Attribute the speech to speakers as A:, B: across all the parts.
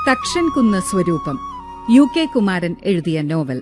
A: തക്ഷൻ കുന്ന് സ്വരൂപം U K Kumaran എഴുതിയ നോവൽ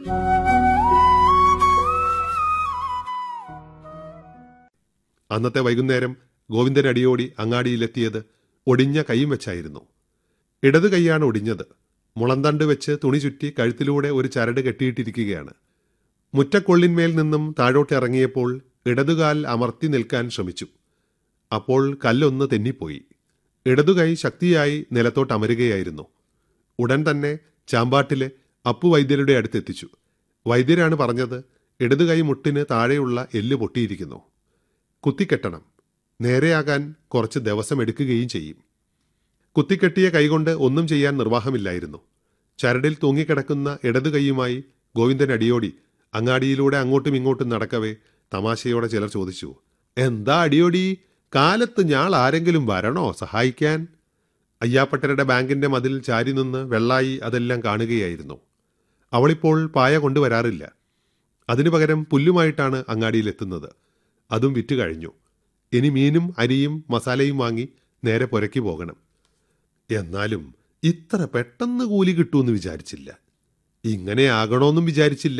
B: അന്നത്തെ വൈകുന്നേരം ഗോവിന്ദൻ അടിയോടി അങ്ങാടിയിലെത്തിയത് ഒടിഞ്ഞ കൈയും വെച്ചായിരുന്നു ഇടതു കൈയാണ് ഒടിഞ്ഞത് മുളന്തണ്ട് വെച്ച് തുണി ചുറ്റി കഴുത്തിലൂടെ ഒരു ചരട് കെട്ടിയിട്ടിരിക്കുകയാണ് മുറ്റക്കൊള്ളിന്മേൽ നിന്നും താഴോട്ട് ഇറങ്ങിയപ്പോൾ ഇടതുകാൽ അമർത്തി നിൽക്കാൻ ശ്രമിച്ചു അപ്പോൾ കല്ലൊന്ന് തെന്നിപ്പോയി ഇടതുകൈ ശക്തിയായി നിലത്തോട്ട് അമരുകയായിരുന്നു ഉടൻ തന്നെ ചാമ്പാട്ടിലെ അപ്പു വൈദ്യരുടെ അടുത്തെത്തിച്ചു വൈദ്യരാണ് പറഞ്ഞത് ഇടതുകൈ മുട്ടിന് താഴെയുള്ള എല്ല് പൊട്ടിയിരിക്കുന്നു കുത്തിക്കെട്ടണം നേരെയാകാൻ കുറച്ച് ദിവസം എടുക്കുകയും ചെയ്യും കുത്തിക്കെട്ടിയ കൈകൊണ്ട് ഒന്നും ചെയ്യാൻ നിർവാഹമില്ലായിരുന്നു ചരടിൽ തൂങ്ങിക്കിടക്കുന്ന ഇടതു കൈയുമായി ഗോവിന്ദൻ അടിയോടി അങ്ങാടിയിലൂടെ അങ്ങോട്ടും ഇങ്ങോട്ടും നടക്കവേ തമാശയോടെ ചിലർ ചോദിച്ചു എന്താ അടിയോടി കാലത്ത് ഞാൾ ആരെങ്കിലും വരണോ സഹായിക്കാൻ അയ്യാപ്പട്ടരുടെ ബാങ്കിന്റെ മതിൽ ചാരി നിന്ന് വെള്ളായി അതെല്ലാം കാണുകയായിരുന്നു അവളിപ്പോൾ പായ കൊണ്ടുവരാറില്ല അതിനു പകരം പുല്ലുമായിട്ടാണ് അങ്ങാടിയിലെത്തുന്നത് അതും വിറ്റ് കഴിഞ്ഞു ഇനി മീനും അരിയും മസാലയും വാങ്ങി നേരെ പുരയ്ക്ക് പോകണം എന്നാലും ഇത്ര പെട്ടെന്ന് കൂലി കിട്ടുമെന്ന് വിചാരിച്ചില്ല ഇങ്ങനെ ആകണമെന്നും വിചാരിച്ചില്ല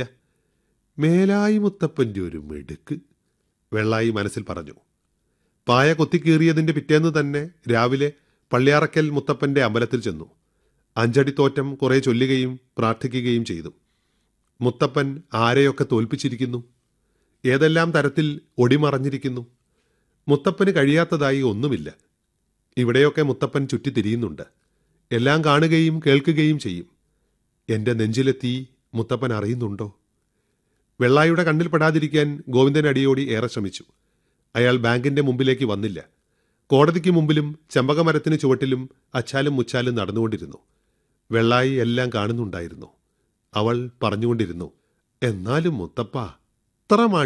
B: മേലായി മുത്തപ്പൻ്റെ ഒരു മിടുക്ക് വെള്ളായി മനസ്സിൽ പറഞ്ഞു പായ കൊത്തിക്കീറിയതിന്റെ പിറ്റേന്ന് തന്നെ രാവിലെ പള്ളിയാറക്കൽ മുത്തപ്പന്റെ അമ്പലത്തിൽ ചെന്നു അഞ്ചടി തോറ്റം കുറെ ചൊല്ലുകയും പ്രാർത്ഥിക്കുകയും ചെയ്തു മുത്തപ്പൻ ആരെയൊക്കെ തോൽപ്പിച്ചിരിക്കുന്നു ഏതെല്ലാം തരത്തിൽ ഒടിമറഞ്ഞിരിക്കുന്നു മുത്തപ്പന് കഴിയാത്തതായി ഒന്നുമില്ല ഇവിടെയൊക്കെ മുത്തപ്പൻ ചുറ്റിത്തിരിയുന്നുണ്ട് എല്ലാം കാണുകയും കേൾക്കുകയും ചെയ്യും എന്റെ നെഞ്ചിലെ തീ മുത്തപ്പൻ അറിയുന്നുണ്ടോ വെള്ളായുടെ കണ്ണിൽ പെടാതിരിക്കാൻ ഗോവിന്ദൻ അടിയോടി ഏറെ ശ്രമിച്ചു അയാൾ ബാങ്കിന്റെ മുമ്പിലേക്ക് വന്നില്ല കോടതിക്ക് മുമ്പിലും ചെമ്പകമരത്തിന് ചുവട്ടിലും അച്ചാലും മുച്ചാലും നടന്നുകൊണ്ടിരുന്നു വെള്ളായി എല്ലാം കാണുന്നുണ്ടായിരുന്നു അവൾ പറഞ്ഞുകൊണ്ടിരുന്നു എന്നാലും മുത്തപ്പ ഇത്ര